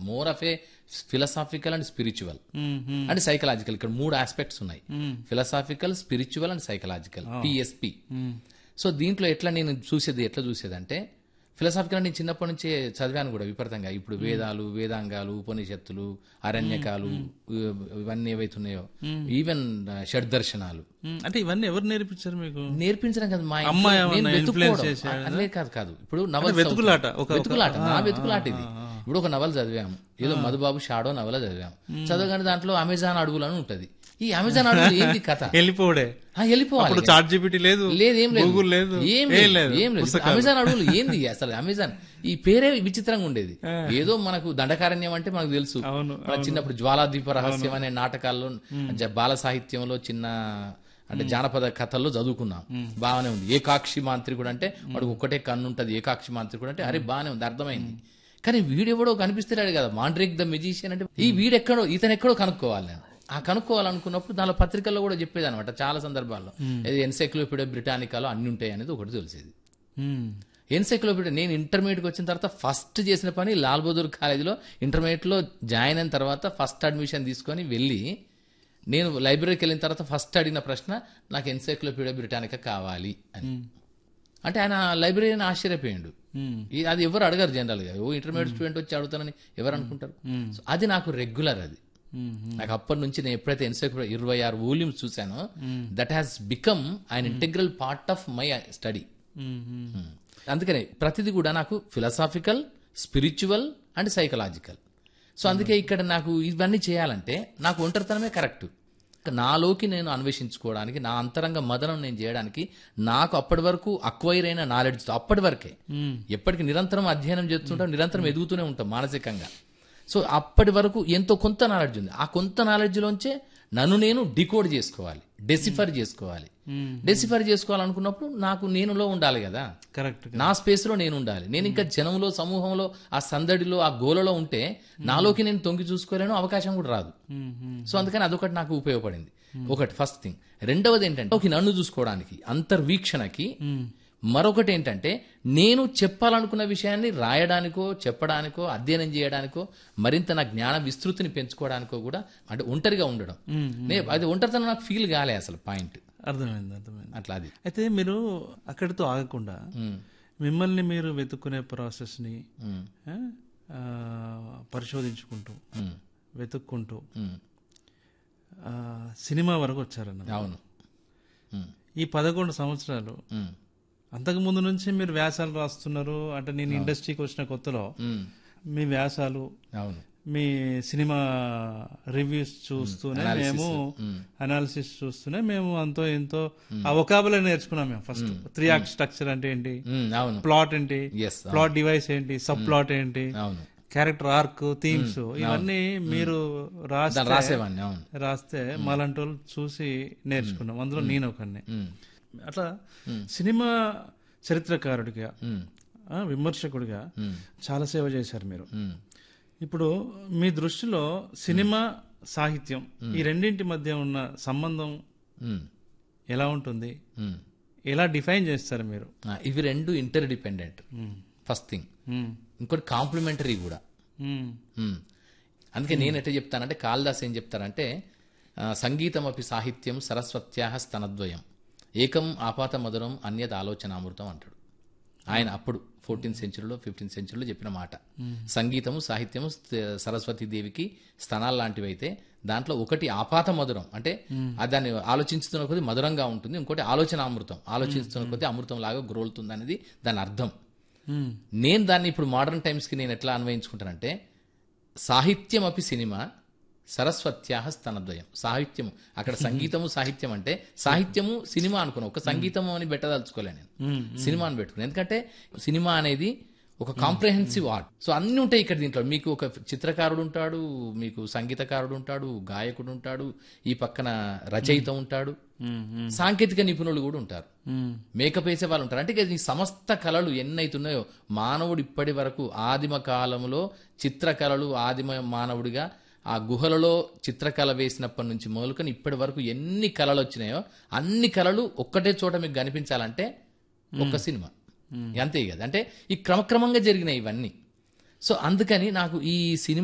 More of a philosophical and spiritual and psychological ఇక్కడ మూడు aspects ఉన్నాయి philosophical spiritual and psychological PSP so దీంట్లో ఎట్లా నేను చూసేది ఎట్లా చూసేది అంటే ఫిలసాఫికల్ నేను చిన్నప్పటి నుంచే చదివాను కూడా విపరీతంగా ఇప్పుడు వేదాలు వేదాంగాలు ఉపనిషత్తులు అరణ్యకాలు ఇవ- ఇవన్నీ ఏవైతున్నాయో ఈవెన్ షడ్దర్శనాలు మ్మ్. అంటే ఇవన్నీ ఎవరు నేర్పించారు మీకు నేర్పించడం కాదు మా అమ్మ ఇంట్లో ఏమన్నా నేను influence వెతుక్కోవడం. చేశారా? అదే కాదు కాదు ఇప్పుడు నవల్ వెతుకులాట. ఒక- ఒక- వెతుకులాట నా వెతుకులాట ఇది ఇప్పుడు ఒక నవల చదివాము ఏదో మధుబాబు షాడో నవల చదివాము చదవగానే దాంట్లో అమెజాన్ అడవులు అని ఉంటది ఈ అమెజాన్ అడవులు ఏంటి కథ వెళ్ళిపోవడే ఆ, వెళ్ళిపోవాలి ఇప్పుడు చాట్ జీపీటీ లేదు లేదు ఏం లేదు గూగుల్ లేదు ఏం ఏం లేదు ఏం లేదు ఇప్పుడు అమెజాన్ అడవులు ఏంది అసలు అమెజాన్ ఈ పేరే విచిత్రంగా ఉండేది ఏదో మనకు దండకారణ్యం అంటే మనకు తెలుసు అవును, మన చిన్నప్పుడు జ్వాలాద్వీప రహస్యం అనే నాటకాల్లో జ- బాల సాహిత్యంలో చిన్న అంటే జానపద కథల్లో చదువుకున్నాం బాగానే ఉంది ఏకాక్షి మాంత్రికుడు అంటే వాడికి ఒక్కటే కన్ను ఉంటది ఏకాక్షి మాంత్రికుడు అంటే అరే బాగానే ఉంది అర్థమైంది కానీ వీడెవడో కనిపిస్తున్నాడు కదా మాండ్రిక్ ద మెజిషియన్ అంటే ఈ వీడెక్కడో ఇతను ఎక్కడో కనుక్కోవాలి నేను ఆ కనుక్కోవాలనుకున్నప్పుడు దానిలో పత్రికల్లో కూడా చెప్పేది అనమాట చాలా సందర్భాల్లో ఇది ఎన్సైక్లోపీడియా బ్రిటానికాలో అన్ని ఉంటాయి అనేది ఒకటి తెలిసేది మ్మ్. ఎన్సైక్లోపీడియా నేను ఇంటర్మీడియట్కి వచ్చిన తర్వాత ఫస్ట్ చేసిన పని లాల్ బహదూర్ కాలేజీలో ఇంటర్మీడియట్లో జాయిన్ అయిన తర్వాత ఫస్ట్ అడ్మిషన్ తీసుకొని వెళ్ళి నేను లైబ్రరీకి వెళ్ళిన తర్వాత ఫస్ట్ అడిగిన ప్రశ్న నాకు ఎన్సైక్లోపీడియా బ్రిటానికా కావాలి అని అంటే ఆయన లైబ్రరీని ఆశ్చర్యపోయిండు మ్మ్. ఈ- అది ఎవరు అడగారు జనరల్గా ఓ ఇంటర్మీడియట్ స్టూడెంట్ వచ్చి అడుగుతానని ఎవరు అనుకుంటారు సో అది నాకు రెగ్యులర్ అది మ్మ్. నాకు అప్పటి నుంచి నేను ఎప్పుడైతే ఎన్సైక్లోపీడియా ఇరవై ఆరు వోల్యూమ్స్ చూశానో that has become an integral part of my study hmm. Hmm. అందుకనే ప్రతిదీ కూడా నాకు philosophical spiritual and psychological so అందుకే ఇక్కడ నాకు ఇవన్నీ చేయాలంటే నాకు ఒంటరితనమే కరెక్ట్ నాలోకి నేను అన్వేషించుకోవడానికి నా అంతరంగ మదనం నేను చేయడానికి నాకు అప్పటి వరకు అక్వైర్ అయిన నాలెడ్జ్తో అప్పటి వరకే ఎప్పటికి నిరంతరం అధ్యయనం చేస్తుంటాం నిరంతరం ఎదుగుతూనే ఉంటాం మానసికంగా సో అప్పటి వరకు ఎంతో కొంత నాలెడ్జ్ ఉంది ఆ కొంత నాలెడ్జ్లోంచే నన్ను నేను డికోడ్ చేసుకోవాలి డెసిఫర్ చేసుకోవాలి డెసిఫర్ చేసుకోవాలనుకున్నప్పుడు నాకు నేనులో ఉండాలి కదా కరెక్ట్ నా స్పేస్ లో నేను ఉండాలి నేను ఇంకా జనంలో సమూహంలో ఆ సందడిలో ఆ గోలలో ఉంటే నాలోకి నేను తొంగి చూసుకోలేను అవకాశం కూడా రాదు మ్మ్. మ్మ్. సో అందుకని అదొకటి నాకు ఉపయోగపడింది ఒకటి ఫస్ట్ థింగ్ రెండవది ఏంటంటే ఒక నన్ను చూసుకోవడానికి అంతర్వీక్షణకి మరొకటి ఏంటంటే నేను చెప్పాలనుకున్న విషయాన్ని రాయడానికో చెప్పడానికో అధ్యయనం చేయడానికో మరింత నా జ్ఞాన విస్తృతిని పెంచుకోవడానికో కూడా అంటే ఒంటరిగా ఉండడం నే అది ఒంటరితనం నాకు ఫీల్ కాలే అసలు పాయింట్ అర్థమైంది అర్థమైంది అట్లా అది అయితే మీరు అక్కడితో ఆగకుండా ఉమ్, మిమ్మల్ని మీరు వెతుక్కునే ప్రాసెస్ని ఉమ్, ఆ, ఆ, పరిశోధించుకుంటూ ఉమ్, వెతుక్కుంటూ ఉమ్. ఆ, సినిమా వరకు వచ్చారన్న అవును ఉమ్, ఈ పదకొండు సంవత్సరాలు ఉమ్, అంతకు ముందు నుంచి మీరు వ్యాసాలు రాస్తున్నారు అంటే నేను ఇండస్ట్రీకి వచ్చిన కొత్తలో ఉమ్. మీ వ్యాసాలు అవును మీ సినిమా రివ్యూస్ చూస్తూనే మేము అనాలిసిస్ చూస్తూనే మేము అంతో ఎంతో ఆ ఒకాబులే నేర్చుకున్నాం మేము ఫస్ట్ త్రీ యాక్ట్ స్ట్రక్చర్ అంటే ఏంటి ఉమ్, అవును ప్లాట్ ఏంటి ఎస్ ప్లాట్ డివైస్ ఏంటి సబ్ ప్లాట్ ఏంటి అవును క్యారెక్టర్ ఆర్క్ థీమ్స్ ఇవన్నీ మీరు దాన్ని రాస్తే రాసేవాడిని అవును రాస్తే మాలాంటి వాళ్ళు చూసి నేర్చుకున్నాం అందులో నేను ఒకడిని ఉమ్, అట్లా సినిమా చరిత్రకారుడిగా ఉమ్, ఆ, విమర్శకుడిగా ఉమ్, చాలా సేవ చేశారు మీరు ఉమ్. ఇప్పుడు మీ దృష్టిలో సినిమా సాహిత్యం ఈ రెండింటి మధ్య ఉన్న సంబంధం ఉమ్, ఎలా ఉంటుంది ఉమ్. ఎలా డిఫైన్ చేస్తారు మీరు ఆ, ఇవి రెండు ఇంటర్ డిపెండెంట్ ఫస్ట్ థింగ్ మ్మ్. ఇంకోటి కాంప్లిమెంటరీ కూడా మ్మ్. ఉమ్. అందుకే నేను ఎట్లా చెప్తానంటే కాళిదాస్ ఏం చెప్తారంటే ఆ, సంగీతం అపి సాహిత్యం సరస్వత్యా స్తనద్వయం ఏకం ఆపాత మధురం అన్యత్ ఆలోచనామృతం అంటాడు ఆయన అప్పుడు ఫోర్టీన్త్ సెంచురీలో ఫిఫ్టీన్త్ సెంచురీలో చెప్పిన మాట సంగీతము సాహిత్యము సరస్వతి దేవికి స్తనాలు లాంటివి అయితే దాంట్లో ఒకటి ఆపాత మధురం అంటే ఆ దాన్ని ఆలోచించుతున్న కొద్దీ మధురంగా ఉంటుంది ఇంకోటి ఆలోచనామృతం ఆలోచిస్తున్న కొద్దీ అమృతం లాగా గ్రోలుతుంది అనేది దాని అర్థం మ్మ్. నేను దాన్ని ఇప్పుడు మోడర్న్ టైమ్స్కి నేను ఎట్లా అన్వయించుకుంటానంటే సాహిత్యం అపి సినిమా సరస్వత్యా స్తనద్వయం సాహిత్యము అక్కడ సంగీతము సాహిత్యం అంటే సాహిత్యము సినిమా అనుకున్నా ఒక సంగీతము అని పెట్టదలుచుకోలే నేను సినిమా అని పెట్టుకున్నాను ఎందుకంటే సినిమా అనేది ఒక కాంప్రహెన్సివ్ ఆర్ట్ సో అన్ని ఉంటాయి ఇక్కడ దీంట్లో మీకు ఒక చిత్రకారుడు ఉంటాడు మీకు సంగీతకారుడు ఉంటాడు గాయకుడు ఉంటాడు ఈ పక్కన రచయిత ఉంటాడు మ్మ్. మ్మ్. సాంకేతిక నిపుణులు కూడా ఉంటారు మ్మ్. మేకప్ వేసే వాళ్ళు ఉంటారు అంటే ఇక ఈ సమస్త కళలు ఎన్నైతున్నాయో మానవుడు ఇప్పటి వరకు ఆదిమ కాలంలో చిత్రకళలు ఆదిమ మానవుడిగా ఆ గుహలలో చిత్రకళ వేసినప్పటి నుంచి మొదలుకొని ఇప్పటి వరకు ఎన్ని కళలు వచ్చినాయో అన్ని కళలు ఒక్కటే చోట మీకు కనిపించాలంటే ఒక సినిమా అంతే కదా అంటే ఈ క్రమక్రమంగా జరిగినాయి ఇవన్నీ సో అందుకని నాకు ఈ సినిమా